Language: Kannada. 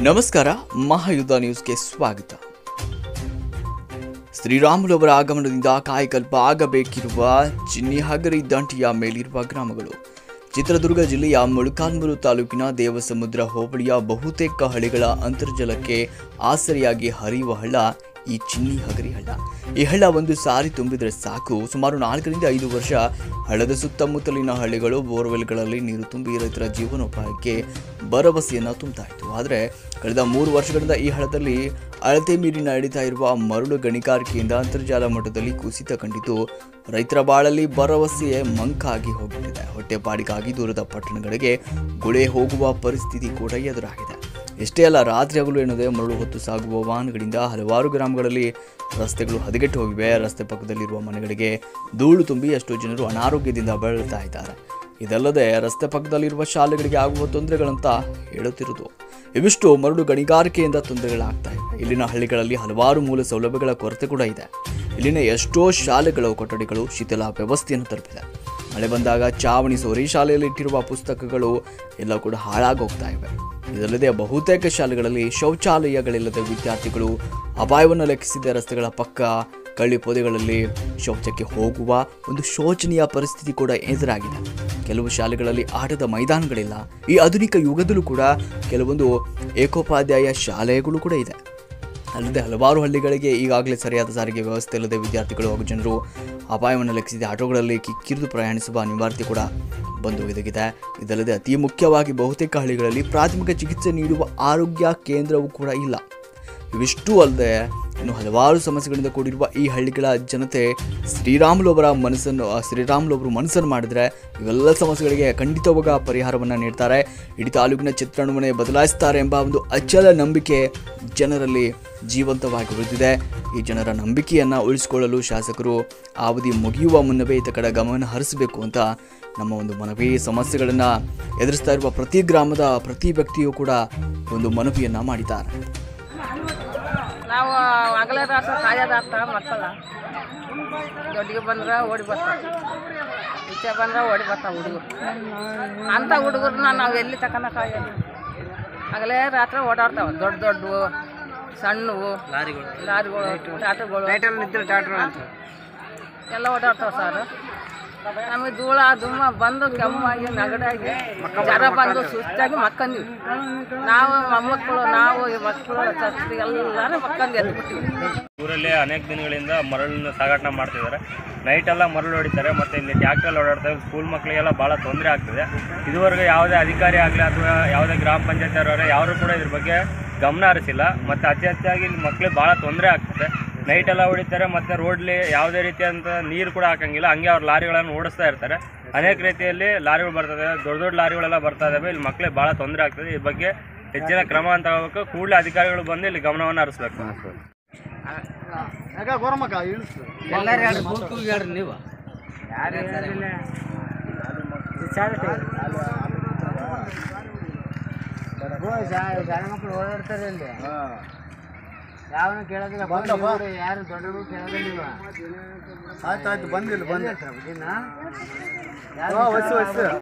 ನಮಸ್ಕಾರ ಮಹಾಯುದ್ಧ ನ್ಯೂಸ್ಗೆ ಸ್ವಾಗತ ಶ್ರೀರಾಮುಲವರ ಆಗಮನದಿಂದ ಕಾಯಕಲ್ಪ ಆಗಬೇಕಿರುವ ಚಿನ್ನಿಹಗರಿ ದಂಟಿಯ ಮೇಲಿರುವ ಗ್ರಾಮಗಳು ಚಿತ್ರದುರ್ಗ ಜಿಲ್ಲೆಯ ಮೊಳಕಾಲ್ಮೂರು ತಾಲೂಕಿನ ದೇವಸಮುದ್ರ ಹೋಬಳಿಯ ಬಹುತೇಕ ಹಳ್ಳಿಗಳ ಅಂತರ್ಜಲಕ್ಕೆ ಆಸರೆಯಾಗಿ ಹರಿಯುವ ಹಳ್ಳ ಈ ಚಿನ್ನಿ ಹಗರಿ ಹಳ್ಳ ಈ ಹಳ್ಳ ಒಂದು ಸಾರಿ ತುಂಬಿದರೆ ಸಾಕು ಸುಮಾರು ನಾಲ್ಕರಿಂದ ಐದು ವರ್ಷ ಹಳ್ಳದ ಸುತ್ತಮುತ್ತಲಿನ ಹಳ್ಳಿಗಳು ಬೋರ್ವೆಲ್ಗಳಲ್ಲಿ ನೀರು ತುಂಬಿ ರೈತರ ಜೀವನೋಪಾಯಕ್ಕೆ ಭರವಸೆಯನ್ನು ತುಂಬ್ತಾ ಇತ್ತು ಆದರೆ ಕಳೆದ ಮೂರು ವರ್ಷಗಳಿಂದ ಈ ಹಳ್ಳದಲ್ಲಿ ಅಳತೆ ಮೀರಿ ನಡೀತಾ ಇರುವ ಮರಳು ಗಣಿಗಾರಿಕೆಯಿಂದ ಅಂತರ್ಜಾಲ ಮಟ್ಟದಲ್ಲಿ ಕುಸಿತ ಕಂಡಿದ್ದು ರೈತರ ಬಾಳಲ್ಲಿ ಭರವಸೆಯೇ ಮಂಕಾಗಿ ಹೋಗ್ಬಿಟ್ಟಿದೆ ಹೊಟ್ಟೆಪಾಡಿಗಾಗಿ ದೂರದ ಪಟ್ಟಣಗಳಿಗೆ ಗುಳೆ ಹೋಗುವ ಪರಿಸ್ಥಿತಿ ಕೂಡ ಎದುರಾಗಿದೆ ಎಷ್ಟೇ ಅಲ್ಲ ರಾತ್ರಿ ಹಗಲು ಎನ್ನದೆ ಮರಳು ಹೊತ್ತು ಸಾಗುವ ವಾಹನಗಳಿಂದ ಹಲವಾರು ಗ್ರಾಮಗಳಲ್ಲಿ ರಸ್ತೆಗಳು ಹದಗೆಟ್ಟು ಹೋಗಿವೆ ರಸ್ತೆ ಪಕ್ಕದಲ್ಲಿರುವ ಮನೆಗಳಿಗೆ ಧೂಳು ತುಂಬಿ ಎಷ್ಟೋ ಜನರು ಅನಾರೋಗ್ಯದಿಂದ ಬಳಲ್ತಾ ಇದ್ದಾರೆ ಇದಲ್ಲದೆ ರಸ್ತೆ ಪಕ್ಕದಲ್ಲಿರುವ ಶಾಲೆಗಳಿಗೆ ಆಗುವ ತೊಂದರೆಗಳಂತ ಹೇಳುತ್ತಿರುವುದು ಇವಿಷ್ಟು ಮರಳು ಗಣಿಗಾರಿಕೆಯಿಂದ ತೊಂದರೆಗಳಾಗ್ತಾ ಇವೆ ಇಲ್ಲಿನ ಹಳ್ಳಿಗಳಲ್ಲಿ ಹಲವಾರು ಮೂಲ ಸೌಲಭ್ಯಗಳ ಕೊರತೆ ಕೂಡ ಇದೆ ಇಲ್ಲಿನ ಎಷ್ಟೋ ಶಾಲೆಗಳು ಕೊಠಡಿಗಳು ಶಿಥಿಲ ವ್ಯವಸ್ಥೆಯನ್ನು ತಲುಪಿದೆ ಮಳೆ ಬಂದಾಗ ಚಾವಣಿ ಸೋರಿ ಶಾಲೆಯಲ್ಲಿ ಇಟ್ಟಿರುವ ಪುಸ್ತಕಗಳು ಎಲ್ಲ ಕೂಡ ಹಾಳಾಗೋಗ್ತಾ ಇವೆ ಇದಲ್ಲದೆ ಬಹುತೇಕ ಶಾಲೆಗಳಲ್ಲಿ ಶೌಚಾಲಯಗಳಿಲ್ಲದ ವಿದ್ಯಾರ್ಥಿಗಳು ಅಪಾಯವನ್ನು ಲೆಕ್ಕಿಸಿದ ರಸ್ತೆಗಳ ಪಕ್ಕ ಕಳ್ಳಿ ಪೊದೆಗಳಲ್ಲಿ ಶೌಚಕ್ಕೆ ಹೋಗುವ ಒಂದು ಶೋಚನೀಯ ಪರಿಸ್ಥಿತಿ ಕೂಡ ಎದುರಾಗಿದೆ ಕೆಲವು ಶಾಲೆಗಳಲ್ಲಿ ಆಟದ ಮೈದಾನಗಳಿಲ್ಲ ಈ ಆಧುನಿಕ ಯುಗದಲ್ಲೂ ಕೂಡ ಕೆಲವೊಂದು ಏಕೋಪಾಧ್ಯಾಯ ಶಾಲೆಗಳು ಕೂಡ ಇದೆ ಅಲ್ಲದೆ ಹಲವಾರು ಹಳ್ಳಿಗಳಿಗೆ ಈಗಾಗಲೇ ಸರಿಯಾದ ಸಾರಿಗೆ ವ್ಯವಸ್ಥೆ ಇಲ್ಲದೆ ವಿದ್ಯಾರ್ಥಿಗಳು ಹಾಗೂ ಜನರು ಅಪಾಯವನ್ನು ಲೆಕ್ಕಿಸದೆ ಆಟೋಗಳಲ್ಲಿ ಕಿಕ್ಕಿರಿದು ಪ್ರಯಾಣಿಸುವ ಅನಿವಾರ್ಯತೆ ಕೂಡ ಬಂದು ಒದಗಿದೆ ಇದಲ್ಲದೆ ಅತಿ ಮುಖ್ಯವಾಗಿ ಬಹುತೇಕ ಹಳ್ಳಿಗಳಲ್ಲಿ ಪ್ರಾಥಮಿಕ ಚಿಕಿತ್ಸೆ ನೀಡುವ ಆರೋಗ್ಯ ಕೇಂದ್ರವೂ ಕೂಡ ಇಲ್ಲ ಇವಿಷ್ಟೂ ಅಲ್ಲದೆ ಇನ್ನು ಹಲವಾರು ಸಮಸ್ಯೆಗಳಿಂದ ಕೂಡಿರುವ ಈ ಹಳ್ಳಿಗಳ ಜನತೆ ಶ್ರೀರಾಮುಲವರ ಮನಸ್ಸನ್ನು ಆ, ಶ್ರೀರಾಮುಲವರು ಮನಸ್ಸನ್ನು ಮಾಡಿದರೆ ಇವೆಲ್ಲ ಸಮಸ್ಯೆಗಳಿಗೆ ಖಂಡಿತವಾಗ ಪರಿಹಾರವನ್ನು ನೀಡ್ತಾರೆ ಇಡೀ ತಾಲೂಕಿನ ಚಿತ್ರಣವನ್ನೇ ಬದಲಾಯಿಸ್ತಾರೆ ಎಂಬ ಒಂದು ಅಚಲ ನಂಬಿಕೆ ಜನರಲ್ಲಿ ಜೀವಂತವಾಗಿ ಉಳಿದಿದೆ ಈ ಜನರ ನಂಬಿಕೆಯನ್ನು ಉಳಿಸಿಕೊಳ್ಳಲು ಶಾಸಕರು ಆ ಅವಧಿ ಮುಗಿಯುವ ಮುನ್ನವೇ ಈತ ಕಡೆ ಗಮನ ಹರಿಸಬೇಕು ಅಂತ ನಮ್ಮ ಒಂದು ಮನವಿ ಸಮಸ್ಯೆಗಳನ್ನು ಎದುರಿಸ್ತಾ ಇರುವ ಪ್ರತಿ ಗ್ರಾಮದ ಪ್ರತಿ ವ್ಯಕ್ತಿಯೂ ಕೂಡ ಒಂದು ಮನವಿಯನ್ನು ಮಾಡಿದ್ದಾರೆ ನಾವು ಹಗಲೇ ರಾತ್ರಿ ಕಾಯೋದಾತ ಮಕ್ಕಳ ದೊಡ್ಡಿಗೆ ಬಂದ್ರೆ ಓಡಿ ಬರ್ತಾವೆ ಈಚೆ ಬಂದ್ರೆ ಓಡಿ ಬರ್ತಾವೆ ಹುಡುಗರು ಅಂಥ ಹುಡುಗರನ್ನ ನಾವು ಎಲ್ಲಿ ತಕನ ಕಾಯೋದು ಹಗಲೇ ರಾತ್ರಿ ಓಡಾಡ್ತಾವೆ ದೊಡ್ಡ ದೊಡ್ಡವು ಸಣ್ಣವು ಲಾರಿಗಳು ಲಾರಿಗಳು ಟಾಟಗಳು ಎಲ್ಲ ಓಡಾಡ್ತಾವೆ ಸರ್ ನಮಗೆ ಧೂಳ ದುಮ್ಮ ಬಂದು ಕೆಮ್ಮಾಗಿ ನಗಡಾಗಿ ಜ್ವರ ಬಂದು ಸುಸ್ತಾಗಿ ಮಕ್ಕಂದಿವಿ ನಾವು ಮೊಮ್ಮಕ್ಕಳು ನಾವು ಈ ಮಕ್ಕಳು ಛತ್ರಿ ಎಲ್ಲರೂ ಮಕ್ಕಂದು ಎದ್ಬಿಟ್ಟಿವಿ ಊರಲ್ಲಿ ಅನೇಕ ದಿನಗಳಿಂದ ಮರಳನ್ನು ಸಾಗಾಟ ಮಾಡ್ತಿದ್ದಾರೆ ನೈಟ್ ಎಲ್ಲ ಮರಳು ಹೊಡಿತಾರೆ ಮತ್ತು ಇಲ್ಲಿ ಟ್ಯಾಕ್ಟ್ರಲ್ಲಿ ಓಡಾಡ್ತಾರೆ ಸ್ಕೂಲ್ ಮಕ್ಕಳಿಗೆಲ್ಲ ಭಾಳ ತೊಂದರೆ ಆಗ್ತಿದೆ ಇದುವರೆಗೂ ಯಾವುದೇ ಅಧಿಕಾರಿ ಆಗಲಿ ಅಥವಾ ಯಾವುದೇ ಗ್ರಾಮ ಪಂಚಾಯತ್ ಅವರೇ ಯಾರು ಕೂಡ ಇದ್ರ ಬಗ್ಗೆ ಗಮನ ಹರಿಸಿಲ್ಲ ಮತ್ತು ಅತಿ ಹೆಚ್ಚಾಗಿ ಇಲ್ಲಿ ಮಕ್ಕಳಿಗೆ ಭಾಳ ತೊಂದರೆ ಆಗ್ತಿದೆ ನೈಟ್ ಎಲ್ಲ ಹೊಡಿತಾರೆ ಮತ್ತು ರೋಡ್ಲಿ ಯಾವುದೇ ರೀತಿಯಾದಂಥ ನೀರು ಕೂಡ ಹಾಕಂಗಿಲ್ಲ ಹಂಗೆ ಅವ್ರು ಲಾರಿಗಳನ್ನು ಓಡಿಸ್ತಾ ಇರ್ತಾರೆ ಅನೇಕ ರೀತಿಯಲ್ಲಿ ಲಾರಿಗಳು ಬರ್ತದೆ ದೊಡ್ಡ ದೊಡ್ಡ ಲಾರಿಗಳೆಲ್ಲ ಬರ್ತಾ ಇದ್ದಾವೆ ಇಲ್ಲಿ ಮಕ್ಕಳಿಗೆ ಭಾಳ ತೊಂದರೆ ಆಗ್ತದೆ ಈ ಬಗ್ಗೆ ಹೆಚ್ಚಿನ ಕ್ರಮ ಅಂತ ತಗೋಬೇಕು ಕೂಡಲೇ ಅಧಿಕಾರಿಗಳು ಬಂದು ಇಲ್ಲಿ ಗಮನವನ್ನು ಹರಿಸ್ಬೇಕು ಮಕ್ಕಳು ಓಡಾಡ್ತಾರೆ ಇಲ್ಲಿ ಯಾವನು ಕೇಳೋದಿಲ್ಲ ಬಂದು ಯಾರು ದೊಡ್ಡವರು ಕೇಳೋದಿಲ್ಲ ಆಯ್ತು ಆಯ್ತು ಬಂದಿಲ್ಲ ಬಂದೆ ಯಾರು